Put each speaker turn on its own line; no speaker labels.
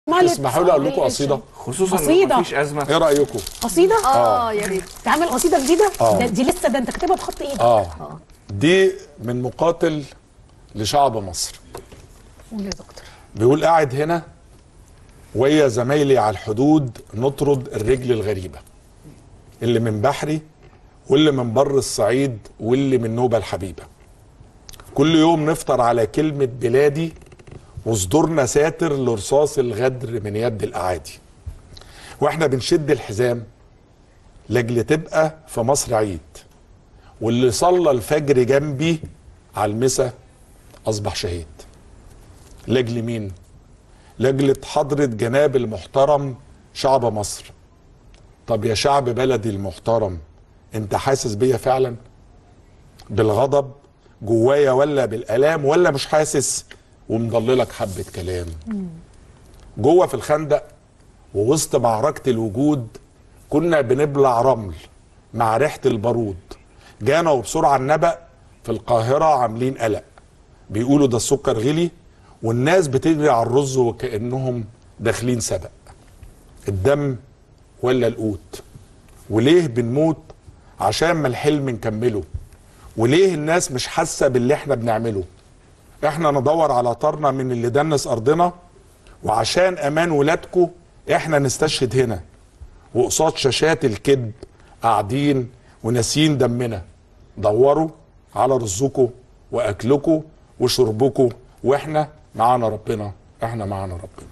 مالت
تسمحوا لي اقول لكم قصيده
خصوصا لو
قصيدة.
مفيش ازمه
ايه رايكم
قصيده
اه يا ريت
تعمل قصيده جديده
آه.
ده دي لسه ده انت كاتبها بخط ايدك
اه دي من مقاتل لشعب مصر
قول يا دكتور
بيقول قاعد هنا ويا زمايلي على الحدود نطرد الرجل الغريبة اللي من بحري واللي من بر الصعيد واللي من نوبة الحبيبة كل يوم نفطر على كلمة بلادي وصدورنا ساتر لرصاص الغدر من يد الأعادي واحنا بنشد الحزام لاجل تبقى في مصر عيد واللي صلى الفجر جنبي على المسا أصبح شهيد لاجل مين؟ لاجل حضرة جناب المحترم شعب مصر طب يا شعب بلدي المحترم انت حاسس بيا فعلا بالغضب جوايا ولا بالالام ولا مش حاسس ومضللك حبه كلام جوه في الخندق ووسط معركه الوجود كنا بنبلع رمل مع ريحه البارود جانا وبسرعه النبأ في القاهره عاملين قلق بيقولوا ده السكر غلي والناس بتجري على الرز وكانهم داخلين سبق الدم ولا القوت وليه بنموت عشان ما الحلم نكمله وليه الناس مش حاسه باللي احنا بنعمله احنا ندور على طارنا من اللي دنس ارضنا وعشان امان ولادكم احنا نستشهد هنا وقصاد شاشات الكذب قاعدين وناسيين دمنا دوروا على رزقكم واكلكم وشربكم واحنا معانا ربنا احنا معانا ربنا